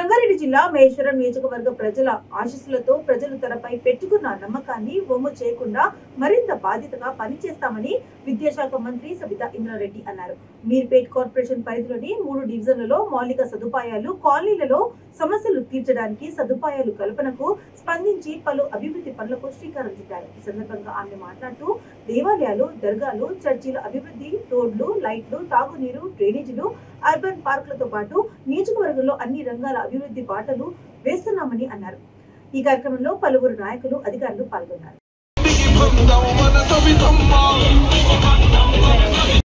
రంగారెడ్డి జిల్లా మహేశ్వరం నియోజకవర్గ ప్రజల ఆశీస్సులతో ప్రజలు తనపై పెట్టుకున్న నమ్మకాన్ని వమ్ము చేయకుండా మరింత బాధ్యతగా పనిచేస్తామని విద్యాశాఖ మంత్రి సబితా ఇంద్రారెడ్డి అన్నారు మీర్పేట్ కార్పొరేషన్ పరిధిలోని మూడు డివిజన్లలో మౌలిక సదుపాయాలు కాలనీలలో సమస్యలు తీర్చడానికి సదుపాయాలు కల్పనకు స్పందించి పలు అభివృద్ధి పనులకు శ్రీకారం చుట్టారు ఈ సందర్భంగా ఆమె మాట్లాడుతూ దేవాలయాలు దర్గాలు చర్చిల అభివృద్ధి రోడ్లు లైట్లు తాగునీరు డ్రైనేజీలు అర్బన్ పార్కులతో పాటు నియోజకవర్గంలో అన్ని రంగాల అభివృద్ధి బాటలు వేస్తున్నామని అన్నారు ఈ కార్యక్రమంలో పలువురు నాయకులు అధికారులు పాల్గొన్నారు